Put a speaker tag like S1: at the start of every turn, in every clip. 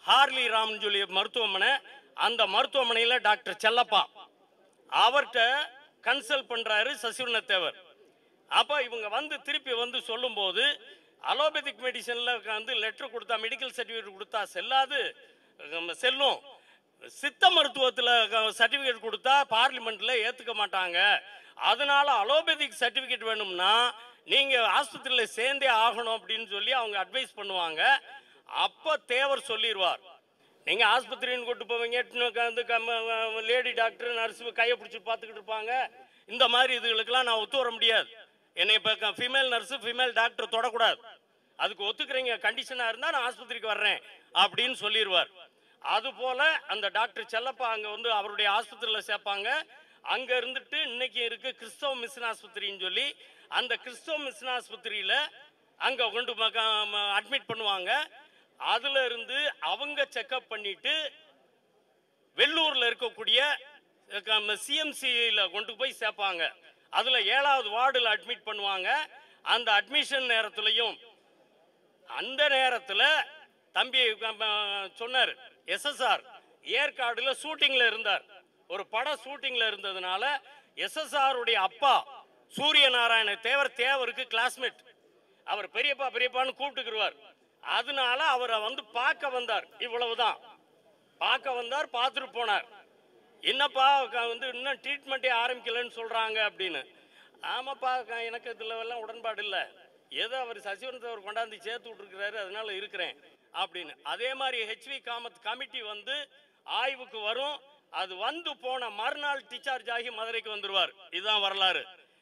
S1: Harley ராம்னு சொல்லி மருத்துவமனை அந்த மருத்துவமனையில் டாக்டர் செல்லப்பா அவர்கிட்ட கன்சல்ட் பண்றாரு சசிவண்ண தேவர் அப்போ இவங்க வந்து திருப்பி வந்து சொல்லும்போது அலோபதிக் மெடிசனில் வந்து லெட்டர் கொடுத்தா மெடிக்கல் சர்டிஃபிகேட் கொடுத்தா செல்லாது நம்ம செல்லும் சித்த மருத்துவத்தில் சர்டிஃபிகேட் கொடுத்தா பார்லிமெண்ட்டில் ஏற்றுக்க மாட்டாங்க அதனால அலோபதிக் சர்டிஃபிகேட் வேணும்னா நீங்கள் ஆஸ்பத்திரியில் சேர்ந்தே ஆகணும் அப்படின்னு சொல்லி அவங்க அட்வைஸ் பண்ணுவாங்க அப்போ தேவர் சொல்லிடுவார் நீங்கள் ஆஸ்பத்திரின்னு கூட்டு போவீங்க இன்னும் வந்து லேடி டாக்டர் நர்ஸ் கையை பிடிச்சி பார்த்துக்கிட்டு இருப்பாங்க இந்த மாதிரி இதுகளுக்கெல்லாம் நான் ஒத்து வர முடியாது என்னை இப்போ ஃபீமேல் நர்ஸு ஃபீமேல் டாக்டர் தொடக்கூடாது அதுக்கு ஒத்துக்கிறீங்க கண்டிஷனாக இருந்தால் நான் ஆஸ்பத்திரிக்கு வர்றேன் அப்படின்னு சொல்லிடுவார் அதுபோல அந்த டாக்டர் செல்லப்பா அங்கே வந்து அவருடைய ஆஸ்பத்திரியில் சேர்ப்பாங்க அங்கே இருந்துட்டு இன்னைக்கு இருக்கு கிறிஸ்தவ மிஷன் ஆஸ்பத்திரின்னு சொல்லி அந்த கிறிஸ்தவ மிஷன் ஆஸ்பத்திரியில் அங்கே கொண்டு அட்மிட் பண்ணுவாங்க அதுல இருந்து அவங்க செக்அப் பண்ணிட்டு வெள்ளூர்ல இருக்கக்கூடிய சிஎம்சியில் கொண்டு போய் சேர்ப்பாங்க அதுல ஏழாவது வார்டில் அட்மிட் பண்ணுவாங்க அந்த அட்மிஷன் நேரத்திலையும் அந்த நேரத்தில் தம்பி அஹ், சொன்னார் எஸ்எஸ்ஆர் ஏற்காடுல ஷூட்டிங்ல இருந்தார் ஒரு பட ஷூட்டிங்ல இருந்ததுனால எஸ்எஸ்ஆர் உடைய அப்பா சூரிய நாராயண தேவர் தேவருக்கு கிளாஸ்மேட் அவர் பெரியப்பா பெரியப்பான்னு கூப்பிட்டுக்குருவார் அதனால அவரை வந்து பார்க்க வந்தார் இவ்வளவுதான் பார்க்க வந்தார் பார்த்துட்டு போனார் என்னப்பா க- வந்து இன்னும் ட்ரீட்மெண்ட்டே ஆரம்பிக்கலன்னு சொல்றாங்க அப்படின்னு ஆமாப்பா க- எனக்கு இதுல எல்லாம் உடன்பாடு இல்லை ஏதோ அவர் சசிவரன் அவர் கொண்டாந்து சேர்த்து விட்டுருக்கிறாரு அதனால இருக்கிறேன் அப்படின்னு அதே மாதிரி ஹெச்வி காமத் கமிட்டி வந்து ஆய்வுக்கு வரும் அது வந்து போன மறுநாள் டிச்சார்ஜ் ஆகி மதுரைக்கு வந்துருவார் இதுதான் வரலாறு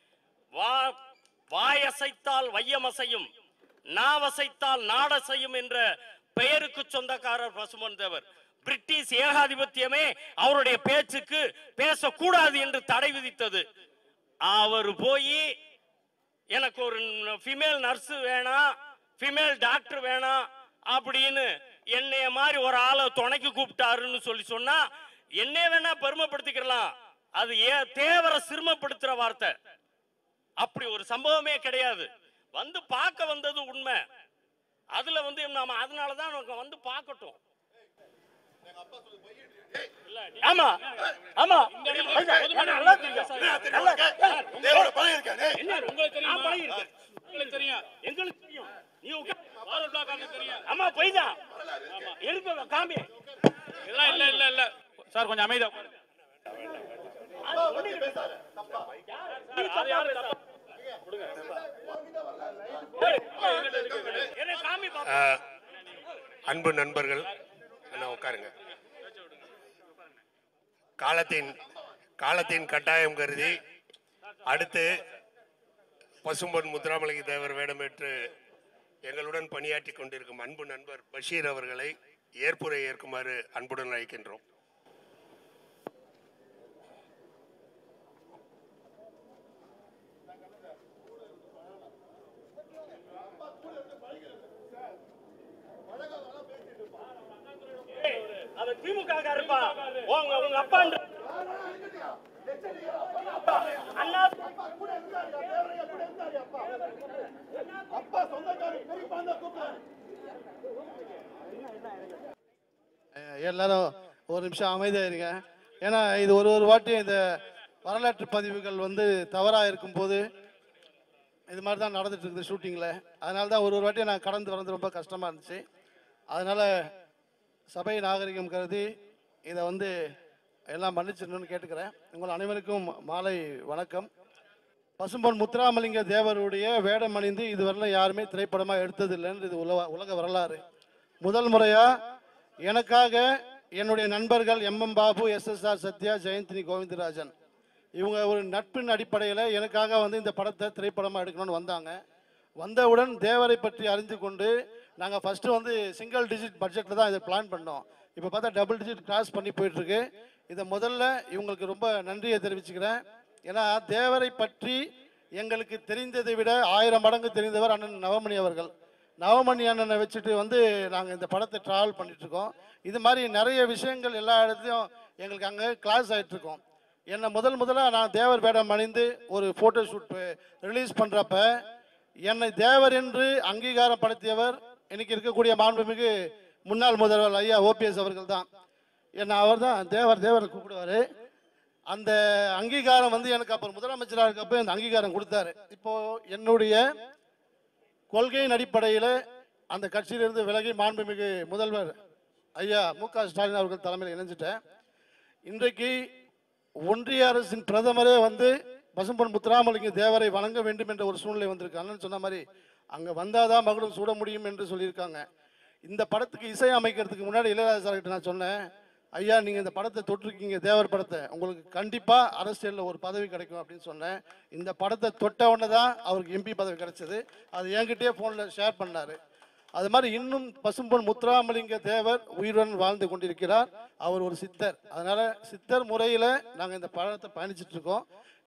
S1: வா வாயசைத்தால் வையமசையும் நாவசைத்தால் நாடசையும் என்ற பெயருக்கு சொந்தக்காரர் பசுமன் தேவர் பிரிட்டிஷ் ஏகாதிபத்தியமே அவருடைய பேச்சுக்கு பேசக்கூடாது என்று தடை விதித்தது அவர் போய் எனக்கு ஒரு ஃபீமேல் நர்ஸ் வேணாம் ஃபீமேல் டாக்டர் வேணாம் அப்படின்னு என்னைய மாதிரி ஒரு ஆளை துணைக்கு கூப்பிட்டாருன்னு சொல்லி சொன்னா என்னைய வேணா பெருமைப்படுத்திக்கலாம் அது ஏ தேவரை சிறுமப்படுத்துற வார்த்தை அப்படி ஒரு சம்பவமே கிடையாது வந்து பார்க்க வந்தது உண்மை அதுல வந்து நாம அதனால தான் நமக்கு வந்து பார்க்கட்டும் இல்ல, ஆமா ஆமா நல்லா தெரியும். நல்லா-
S2: தேவரோட பழைய இருக்கானே
S1: என்ன உங்களுக்கு தெரியும் நான் பழகியிருக்கேன் உங்களுக்கு தெரியும் எங்களுக்கு தெரியும் நீ உட்கார்
S3: தெரியும்
S1: ஆமா போய் தான் இருக்கு காமி
S3: இதெல்லாம் இல்ல இல்ல இல்ல சார் கொஞ்சம் அமைதியா உட்காருங்க.
S1: அது யாரு தப்பா? என்ன காமி பாப்பா
S2: ஆஹ், அன்பு நண்பர்கள் என்ன உட்காருங்க காலத்தின் காலத்தின் கட்டாயம் கருதி அடுத்து பசும்பொன் முத்துராமலிங்க தேவர் வேடமேற்று எங்களுடன் பணியாற்றி கொண்டிருக்கும் அன்பு நண்பர் பஷீர் அவர்களை ஏற்புரை ஏற்குமாறு அன்புடன் அழைக்கின்றோம்
S1: அவன் திமுக இருப்பா உங்க உங்க அப்பா அண்ணா
S4: அஹ் எல்லாரும் ஒரு நிமிஷம் அமைதியாக இருங்க ஏன்னா இது ஒரு ஒரு வாட்டி இந்த வரலாற்று பதிவுகள் வந்து தவறாக இருக்கும்போது இது மாதிரி தான் நடந்துட்டு இருக்குது ஷூட்டிங்கில் அதனால தான் ஒரு ஒரு வாட்டி நான் கடந்து வரது ரொம்ப கஷ்டமாக இருந்துச்சு அதனால் சபை நாகரிகம் கருதி இதை வந்து எல்லாம் மன்னிச்சிடணும்னு கேட்டுக்கிறேன் உங்கள் அனைவருக்கும் மாலை வணக்கம் பசும்பொன் முத்துராமலிங்க தேவருடைய வேடம் அணிந்து இதுவரையிலும் யாருமே திரைப்படமாக எடுத்ததில்லைன்னு இது உலக உலக வரலாறு முதல் முறையாக எனக்காக என்னுடைய நண்பர்கள் எம்எம் பாபு எஸ்எஸ்ஆர் சத்யா ஜெயந்தினி கோவிந்தராஜன் இவங்க ஒரு நட்பின் அடிப்படையில் எனக்காக வந்து இந்த படத்தை திரைப்படமாக எடுக்கணும்னு வந்தாங்க வந்தவுடன் தேவரை பற்றி அறிந்து கொண்டு நாங்கள் ஃபஸ்ட்டு வந்து சிங்கிள் டிஜிட் பட்ஜெட்டில் தான் இதை பிளான் பண்ணோம் இப்போ பார்த்தா டபுள் டிஜிட் கிராஸ் பண்ணி போயிட்டுருக்கு இதை முதல்ல இவங்களுக்கு ரொம்ப நன்றியை தெரிவிச்சுக்கிறேன் ஏன்னா தேவரை பற்றி எங்களுக்கு தெரிந்ததை விட ஆயிரம் மடங்கு தெரிந்தவர் அண்ணன் நவமணி அவர்கள் நவமணி அண்ணனை வச்சுட்டு வந்து நாங்கள் இந்த படத்தை ட்ராவல் பண்ணிட்டு இருக்கோம் இது மாதிரி நிறைய விஷயங்கள் எல்லா இடத்துலையும் எங்களுக்கு அங்கே கிளாஸ் ஆகிட்டு இருக்கோம் என்னை முதல் முதலாக நான் தேவர் வேடம் அணிந்து ஒரு ஃபோட்டோ ஷூட் ரிலீஸ் பண்ணுறப்ப என்னை தேவர் என்று அங்கீகாரம் படுத்தியவர் இன்னைக்கு இருக்கக்கூடிய மாண்புமிகு முன்னாள் முதல்வர் ஐயா ஓபிஎஸ் அவர்கள் தான் என்னை அவர் தான் தேவர் தேவர் கூப்பிடுவார் அந்த அங்கீகாரம் வந்து எனக்கு அப்புறம் முதலமைச்சராக இருக்கப்போ அந்த அங்கீகாரம் கொடுத்தாரு இப்போ என்னுடைய கொள்கையின் அடிப்படையில் அந்த கட்சியிலிருந்து விலகி மாண்புமிகு முதல்வர் ஐயா மு க ஸ்டாலின் அவர்கள் தலைமையில் இணைஞ்சிட்டேன் இன்றைக்கு ஒன்றிய அரசின் பிரதமரே வந்து பசும்பொன் முத்துராமலிங்க தேவரை வணங்க வேண்டும் என்ற ஒரு சூழ்நிலை வந்திருக்கு அண்ணன் சொன்ன மாதிரி அங்கே வந்தாதான் மகுடம் சூட முடியும் என்று சொல்லியிருக்காங்க இந்த படத்துக்கு இசை அமைக்கிறதுக்கு முன்னாடி இளையராஜா சார் கிட்ட நான் சொன்னேன் ஐயா நீங்கள் இந்த படத்தை தொட்டிருக்கீங்க தேவர் படத்தை உங்களுக்கு கண்டிப்பாக அரசியலில் ஒரு பதவி கிடைக்கும் அப்படின்னு சொன்னேன் இந்த படத்தை தொட்ட உடனே தான் அவருக்கு எம்பி பதவி கிடைச்சது அது என்கிட்டயே ஃபோனில் ஷேர் பண்ணார் அது மாதிரி இன்னும் பசும்பொன் முத்துராமலிங்க தேவர் உயிருடன் வாழ்ந்து கொண்டிருக்கிறார் அவர் ஒரு சித்தர் அதனால சித்தர் முறையில் நாங்கள் இந்த படத்தை பயணிச்சுட்டு இருக்கோம்